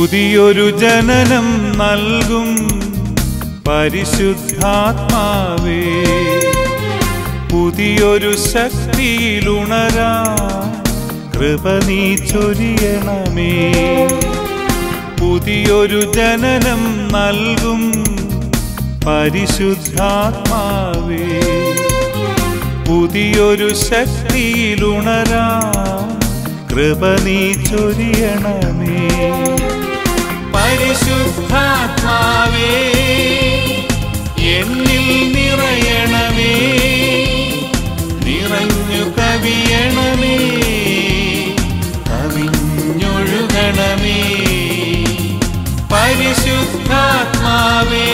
പുതിയൊരു ജനനം നൽകും പരിശുദ്ധാത്മാവേ പുതിയൊരു ശക്തിയിലുണരാ കൃപ നീ ചൊരിയണമേ പുതിയൊരു ജനനം നൽകും പരിശുദ്ധാത്മാവേ പുതിയൊരു ശക്തിയിലുണരാ കൃപ നീ ചൊരിയണമേ പരിശുദ്ധാത്മാവേ എന്നിൽ നിറയണമേ നിറഞ്ഞു കവിയണമേ കവിഞ്ഞൊഴുകണമേ പരിശുദ്ധാത്മാവേ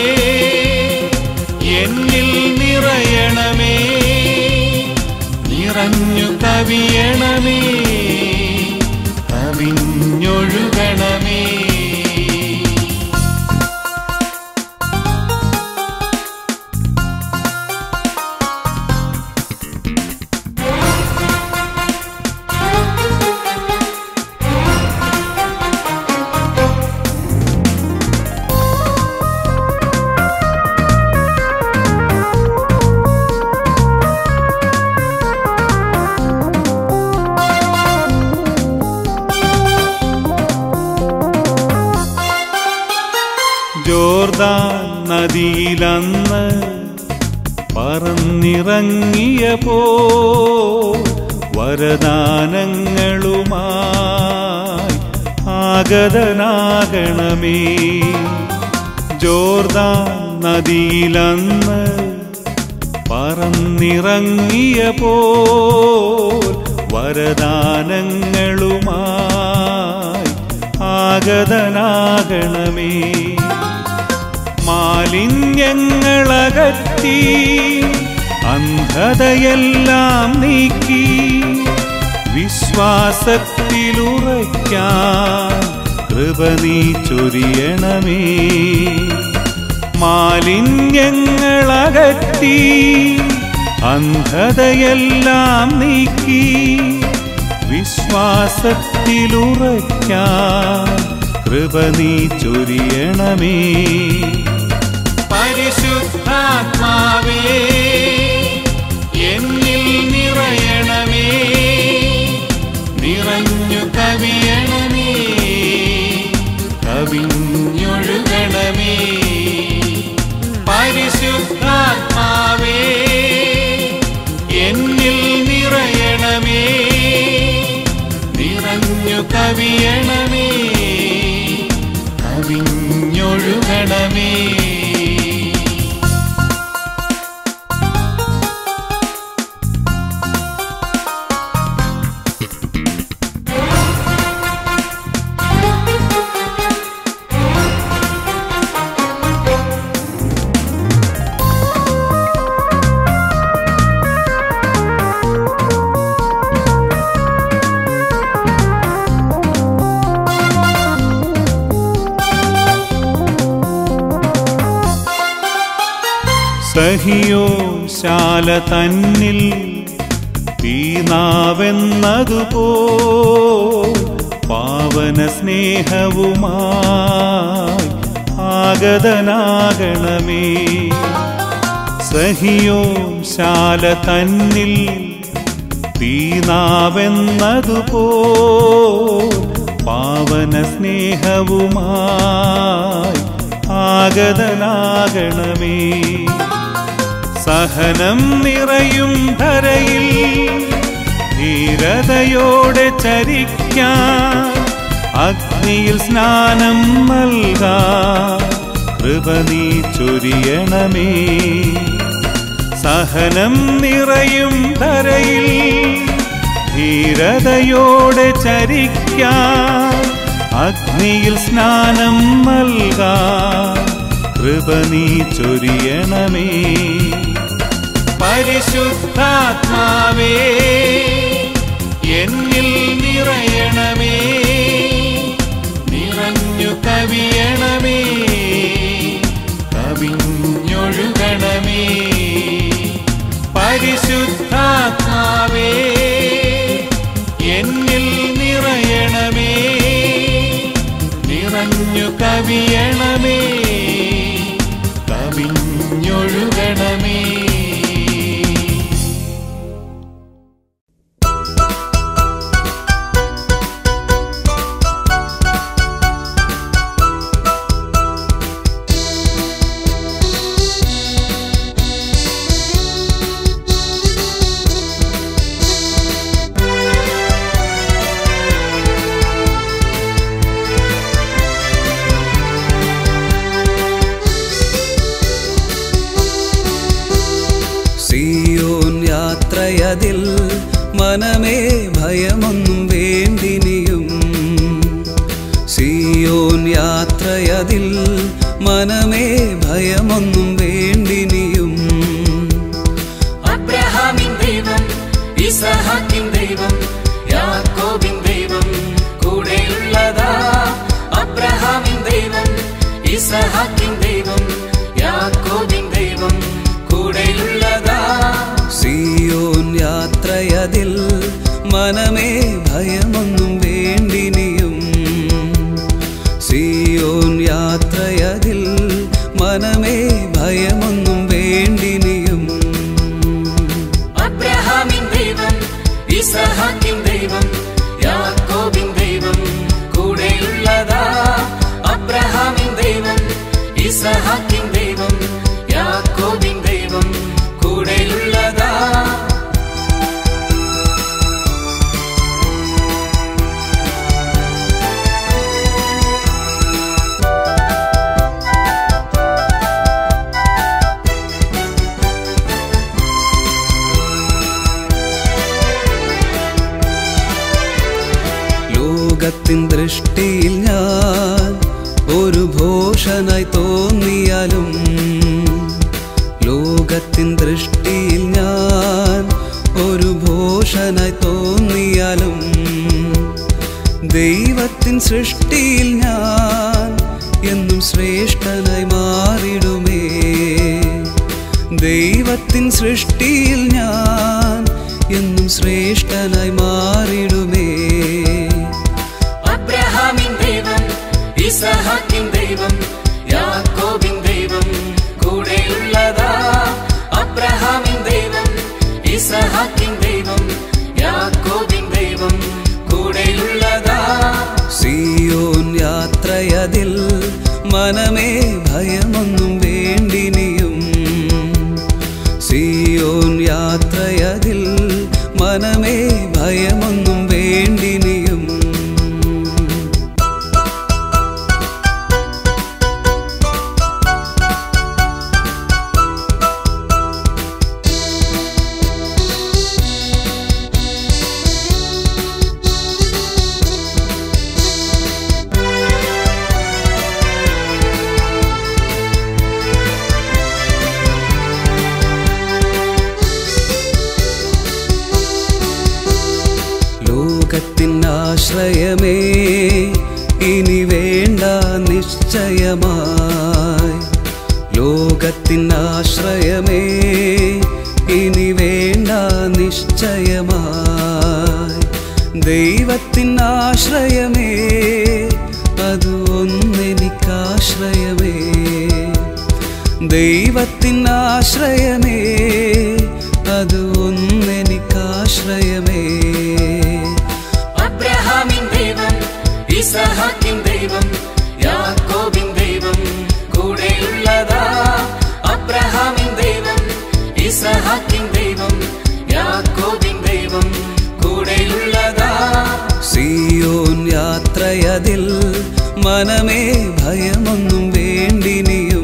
എന്നിൽ നിറയണമേ നിറഞ്ഞു കവിയണമേ കവിഞ്ഞൊഴുകണമേ ജോർദാൻ നദിയിലന്ന് പറന്നിറങ്ങിയ പോ വരദാനങ്ങളുമായി ആഗതനാകണമേ ജോർദാൻ നദിയിലന്ന് പറന്നിറങ്ങിയ പോ വരദാനങ്ങളുമായി ആഗതനാകണമേ മാലിന്യങ്ങളകറ്റി അന്ധതയെല്ലാം നീക്കി വിശ്വാസത്തിലുറയ്ക്കാൻ കൃപ നീ ചൊരിയണമേ മാലിന്യങ്ങളകറ്റി അന്ധതയെല്ലാം നീക്കി വിശ്വാസത്തിലുറയ്ക്കാൻ കൃപ നീ ചൊരിയണമേ പരിശുദ്ധാത്മാവേ എന്നിൽ നിറയണമേ നിറഞ്ഞു കവിയണമേ കവിഞ്ഞൊഴുകണമേ പരിശുദ്ധാത്മാവേ എന്നിൽ നിറയണമേ നിറഞ്ഞു കവിയണമേ കവിഞ്ഞൊഴുകണമേ സഹിയോ ശാല തന്നിൽ തീനാവെന്നതുപോ പാവന സ്നേഹവുമായി ആഗതനാകണമേ സഹിയോ ശാല തന്നിൽ തീനാവെന്നതുപോ പാവന സ്നേഹവുമായി ആഗതനാകണമേ സഹനം നിറയും ധരയിൽ ധീരതയോടെ ചരിക്കാൻ അഗ്നിയിൽ സ്നാനം നൽകാൻ കൃപ നീ ചൊരിയണമേ സഹനം നിറയും ധരയിൽ ധീരതയോടെ ചരിക്കാൻ അഗ്നിയിൽ സ്നാനം നൽകാൻ കൃപ നീ ചൊരിയണമേ പരിശുദ്ധാത്മാവേ എന്നിൽ നിറയണമേ നിറഞ്ഞു കവിയണമേ കവിഞ്ഞൊഴുകണമേ പരിശുദ്ധാത്മാവേ എന്നിൽ നിറയണമേ നിറഞ്ഞു കവിയണമേ കവിഞ്ഞൊഴുകണമേ സിയോൻ യാത്രയതിൽ മനമേ ഭയമൊന്നും വേണ്ടിനിയും സിയോൻ യാത്രയതിൽ മനമേ ഭയമൊന്നും വേണ്ടിനിയും അബ്രഹാമിൻ ദൈവം ഇസഹാക്കിൻ ദൈവം യാക്കോബിൻ ദൈവം കൂടെയുള്ളതാ അബ്രഹാമിൻ ദൈവം ഇസഹാക്കിൻ ദൈവം യാക്കോബിൻ ദൈവം കൂടെയുള്ളതാ സിയോൻ യാത്രയതിൽ മനമേ ഭയമൊന്നും വേണ്ടിനിയും സിയോൻ യാത്രയതിൽ മനമേ ഭയമൊന്നും വേണ്ടിനിയും അബ്രഹാമിൻ ദൈവം ഇസഹാക്കിൻ ദൈവം യാക്കോബിൻ ദൈവം കൂടെയുള്ളതാ അബ്രഹാമിൻ ദൈവം ഇസഹാക്കിൻ ദൈവം യാക്കോബിൻ ദൈവം കൂടെയുള്ളതാ ലോകത്തിൻ ദൃഷ്ടിയിൽ ഞാൻ ഒരു ഭോഷനായി തോന്നിയാലും ലോകത്തിൻ ദൃഷ്ടിയിൽ ഞാൻ ഒരു ഭോഷനായി തോന്നിയാലും ദൈവത്തിൻ സൃഷ്ടിയിൽ ഞാൻ എന്നും ശ്രേഷ്ഠനായി മാറിടുമേ ദൈവത്തിൻ സൃഷ്ടിയിൽ ഞാൻ എന്നും ശ്രേഷ്ഠനായി മാറിടുമേ അബ്രഹാമിൻ ദൈവം ഇസഹാക്കിൻ ദൈവം യാക്കോബിൻ ദൈവം കൂടെയുള്ളതാ അബ്രഹാമിൻ ദൈവം ഇസഹാക്കിൻ ദൈവം യാക്കോബിൻ ദൈവം കൂടെയുള്ളതാ സിയോൻ യാത്രയതിൽ മനമേ ഭയമൊന്നും വേണ്ടിനിയും സിയോൻ യാത്രയതിൽ മനമേ ഭയമൊന്നും വേണ്ടിനിയും ലോകത്തിൻ ആശ്രയമേ ഇനി വേണ്ട നിശ്ചയമായി ലോകത്തിൻ ആശ്രയമേ ഇനി വേണ്ട നിശ്ചയമായി ദൈവത്തിൻ ആശ്രയമേ അത് ഒന്നെനിക്കാശ്രയമേ ദൈവത്തിൻ ആശ്രയമേ അത് ഒന്നെനിക്കാശ്രയമേ അബ്രഹാമിൻ ദൈവം ഇസഹാക്കിൻ ദൈവം യാക്കോബിൻ ദൈവം കൂടെയുള്ളതാ അബ്രഹാമിൻ ദൈവം ഇസഹാക്കിൻ ദൈവം യാക്കോബിൻ ദൈവം കൂടെയുള്ളതാ സിയോൻ യാത്രയതിൽ മനമേ ഭയമൊന്നും വേണ്ടിനിയും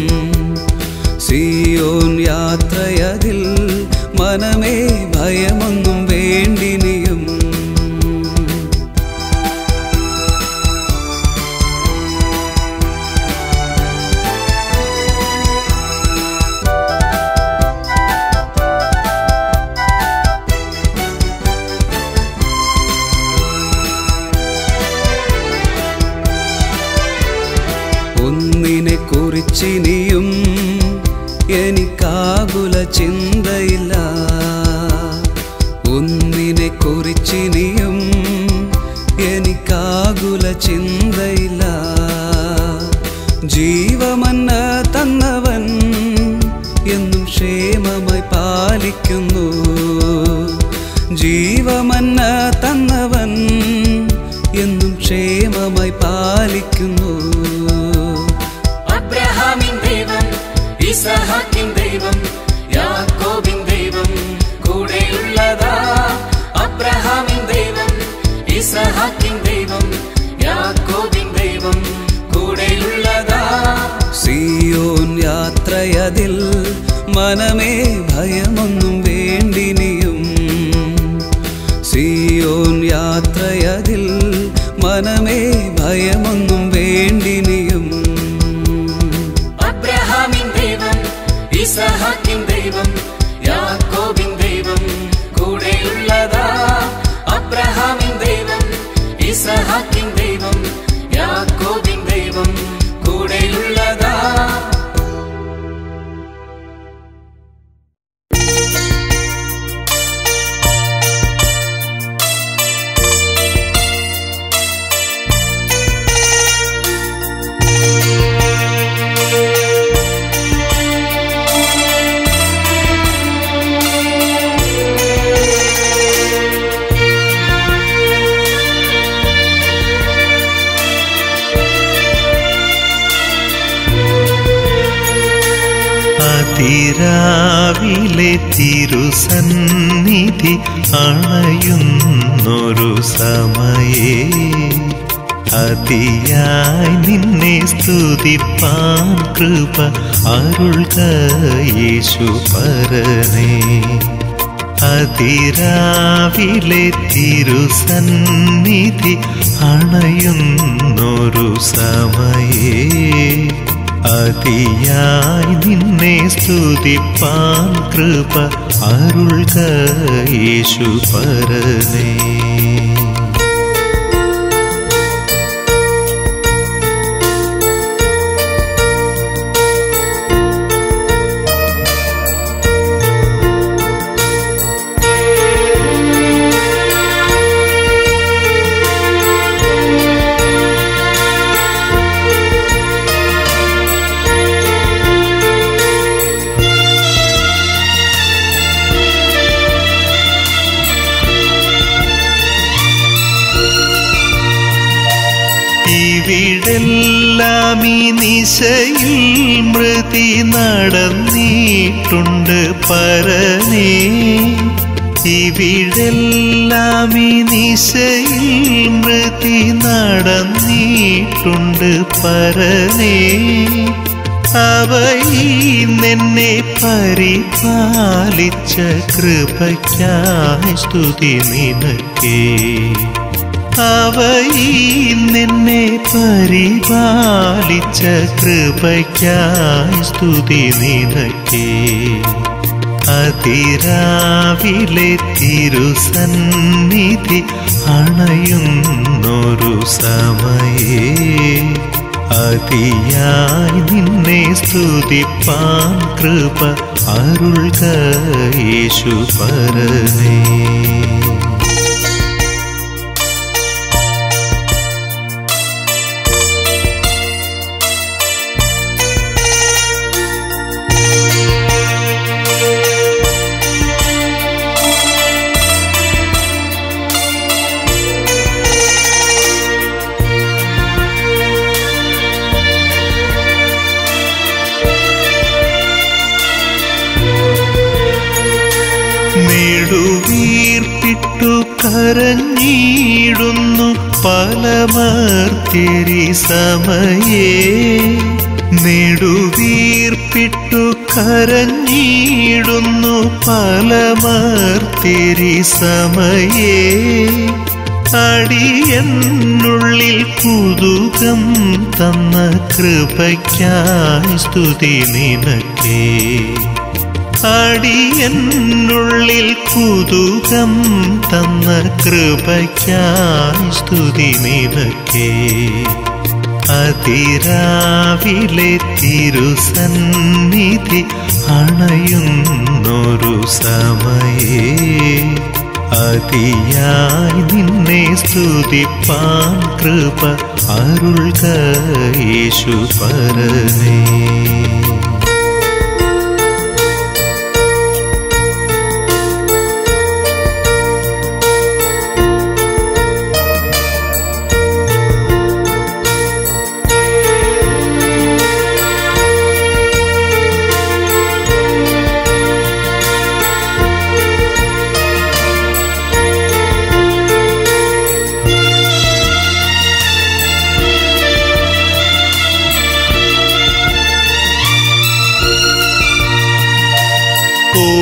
സിയോൻ യാത്രയതിൽ മനമേ ഭയമൊന്നും വേണ്ടിനിയും ഒന്നിനെ കുറിച്ചിനിയും എനിക്കാകുല ചിന്തയില്ല ഒന്നിനെ കുറിച്ചിനിയും എനിക്കാകുല ചിന്തയില്ല എന്നും ക്ഷേമമായി പാലിക്കുന്നു ജീവമന്ന തന്നവൻ എന്നും ക്ഷേമമായി പാലിക്കുന്നു അബ്രഹാമിൻ ദൈവം ഇസഹാക്കിൻ ദൈവം യാക്കോബിൻ ദൈവം കൂടെയുള്ളതാ അബ്രഹാമിൻ ദൈവം ഇസഹാക്കിൻ ദൈവം യാക്കോബിൻ ദൈവം കൂടെയുള്ളതാ സിയോൻ യാത്രയതിൽ മനമേ ഭയമൊന്നും വേണ്ടിനിയും സിയോൻ യാത്രയതിൽ മനമേ ഭയമൊന്നും വേണ്ടിനിയും അബ്രഹാമിൻ ദൈവം ഇസഹാക്കിൻ ദൈവം യാക്കോബിൻ ദൈവം കൂടെയുള്ളതാ അബ്രഹാമിൻ ദൈവം ഇസഹാക്കിൻ ദൈവം യാക്കോബിൻ ദൈവം കൂടെയുള്ളതാ അതിരാവിലെ തിരുസന്നിധി അണയുന്നൊരു സമയേ അതിയായി നിന്നെ സ്തുതിപ്പാൻ കൃപ അരുൾക യേശു പരനേ അതിരാവിലെ തിരുസന്നിധി അണയുന്നൊരു സമയേ അതിയായി നിന്നെ സ്തുതിപ്പാൻ കൃപ അരുൾക യേശു പരനേ ഇവിടെല്ലാം ഈ നിശയിൽ മൃതി നടന്നിട്ടുണ്ട് പരനേ ഇവിടെല്ലാം ഈ നിശയിൽ മൃതി നടന്നിട്ടുണ്ട് പരനേ അവയിൽ നിന്നെ പരിപാലിച്ച കൃപയ്ക്കായി സ്തുതി നിനക്കേ അവയിൽ നിന്നെ പരിപാലിച്ച കൃപയ്ക്കായി സ്തുതി നിനക്കേ അതിരാവിലെ തിരുസന്നിധി അണയുന്നൊരു സമയേ അതിയായി നിന്നെ സ്തുതിപ്പാൻ കൃപ അരുൾക യേശു പരനേ നെടുവീർപ്പിട്ടു കരഞ്ഞിടുന്നു പലമർത്തിരി സമയേ നെടുവീർപ്പിട്ടു കരഞ്ഞിടുന്നു പലമർത്തിരി സമയേ അടിയനുള്ളിൽ കുതുകം തന്ന കൃപയ്ക്കായി സ്തുതി നിനക്കേ അടിയനുള്ളിൽ കുതുകം തന്ന കൃപയ്ക്കായി സ്തുതി നിനക്കേ അതിരാവിലെ തിരുസന്നിധി അണയുന്നൊരു സമയേ അതിയായി നിന്നെ സ്തുതിപ്പാൻ കൃപ അരുൾക യേശു പരനേ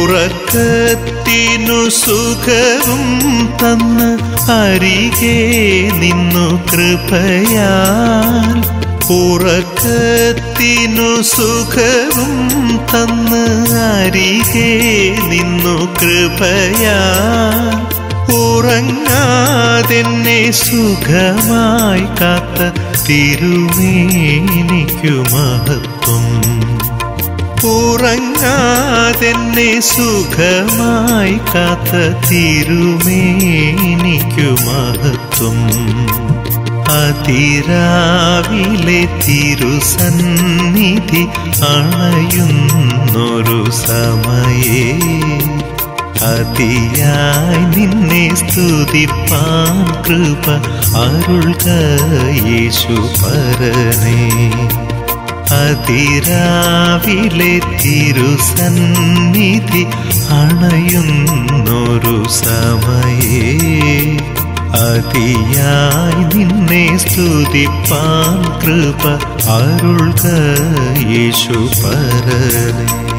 ഉറക്കത്തിനു സുഖവും തന്ന് അരികെ നിന്നു കൃപയാൽ ഉറക്കത്തിനു സുഖവും തന്ന് അരികെ നിന്നു കൃപയാൽ ഉറങ്ങാതെന്നെ സുഖമായി കാത്ത തിരുമേനിക്കു മഹത്വം ഉറങ്ങാതെന്നെ സുഖമായി കാത്ത തിരുമേനിക്കു മഹത്വം അതിരാവിലെ തിരുസന്നിധി അണയുന്നൊരു സമയേ അതിയായി നിന്നെ സ്തുതിപ്പാൻ കൃപ അരുൾക യേശു പരനേ അതിരാവിലെ തിരുസന്നിധി അണയുന്നൊരു സമയേ അതിയായി നിന്നെ സ്തുതിപ്പാൻ കൃപ അരുൾക യേശു പരനേ